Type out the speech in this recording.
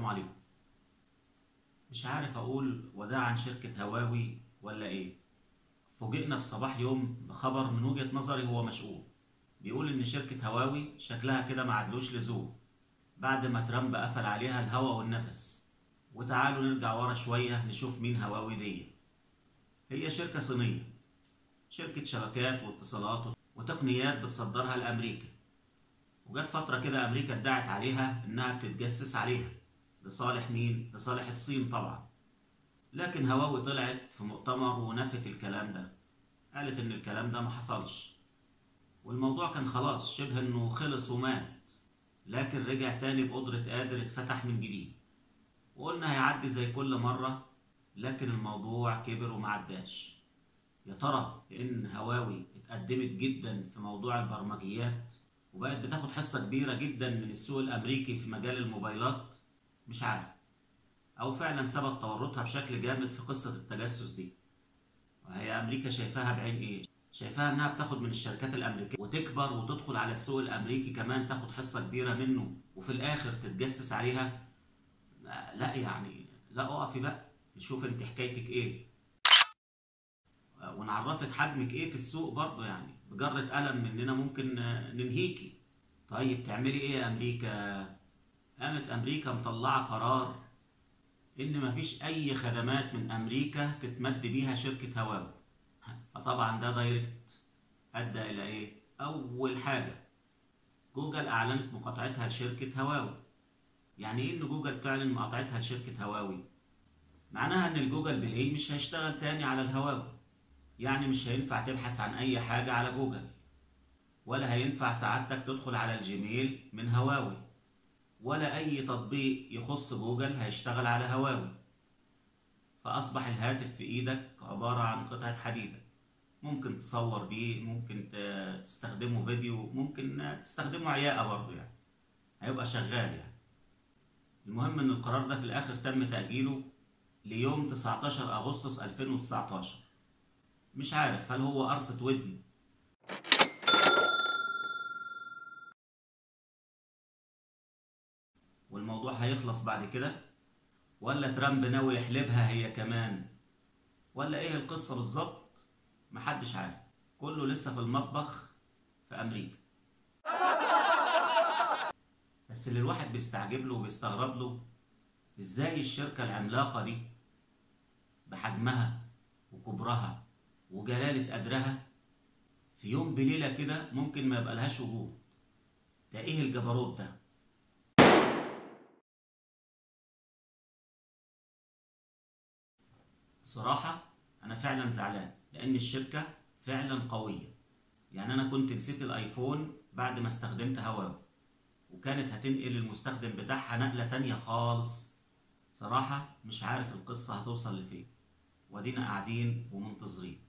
عليكم مش عارف اقول وداعا شركة هواوي ولا ايه فوجئنا في صباح يوم بخبر من وجهة نظري هو مشؤوم بيقول ان شركة هواوي شكلها كده ما عدلوش لزوم بعد ما ترامب قفل عليها الهوا والنفس وتعالوا نرجع ورا شوية نشوف مين هواوي دي هي شركة صينية شركة شبكات واتصالات وتقنيات بتصدرها لأمريكا وجت فترة كده أمريكا ادعت عليها إنها بتتجسس عليها لصالح مين؟ لصالح الصين طبعا لكن هواوي طلعت في مؤتمر ونفت الكلام ده قالت إن الكلام ده ما حصلش والموضوع كان خلاص شبه إنه خلص ومات لكن رجع تاني بقدرة قادر اتفتح من جديد وقلنا هيعدي زي كل مرة لكن الموضوع كبر وما عداش يا ترى لأن هواوي اتقدمت جدا في موضوع البرمجيات وبقت بتاخد حصة كبيرة جدا من السوق الأمريكي في مجال الموبايلات مش عارف أو فعلا ثبت تورطها بشكل جامد في قصة التجسس دي وهي أمريكا شايفاها بعين إيه؟ شايفاها إنها بتاخد من الشركات الأمريكية وتكبر وتدخل على السوق الأمريكي كمان تاخد حصة كبيرة منه وفي الآخر تتجسس عليها لا يعني لا اقفي بقى نشوف انت حكايتك ايه ونعرفك حجمك ايه في السوق برضه يعني بجرة قلم مننا ممكن ننهيكي طيب تعملي ايه يا امريكا قامت امريكا مطلعه قرار ان مفيش اي خدمات من امريكا تتمد بيها شركه هواوي فطبعا ده دايركت ادى الى ايه اول حاجه جوجل اعلنت مقاطعتها لشركه هواوي يعني ايه ان جوجل تعلن مقاطعتها لشركه هواوي معناها ان الجوجل بلاي مش هيشتغل تاني على الهواوي يعني مش هينفع تبحث عن اي حاجه على جوجل ولا هينفع سعادتك تدخل على الجيميل من هواوي ولا اي تطبيق يخص جوجل هيشتغل على هواوي فاصبح الهاتف في ايدك عباره عن قطعه حديده ممكن تصور بيه ممكن تستخدمه فيديو ممكن تستخدمه عياقه برضه يعني هيبقى شغال يعني المهم ان القرار ده في الاخر تم تأجيله ليوم 19 اغسطس 2019 مش عارف هل هو قرصة ودن والموضوع هيخلص بعد كده ولا ترامب ناوي يحلبها هي كمان ولا ايه القصة بالظبط محدش عارف كله لسه في المطبخ في امريكا بس اللي الواحد بيستعجب له وبيستغرب له ازاي الشركة العملاقة دي بحجمها وكبرها وجلالة قدرها في يوم بليلة كده ممكن ما يبقى لهاش وجود ده ايه الجبروت ده بصراحة أنا فعلا زعلان لأن الشركة فعلا قوية يعني أنا كنت نسيت الآيفون بعد ما استخدمت هواوي وكانت هتنقل المستخدم بتاعها نقلة تانية خالص صراحة مش عارف القصة هتوصل لفين ودينا قاعدين ومنتظرين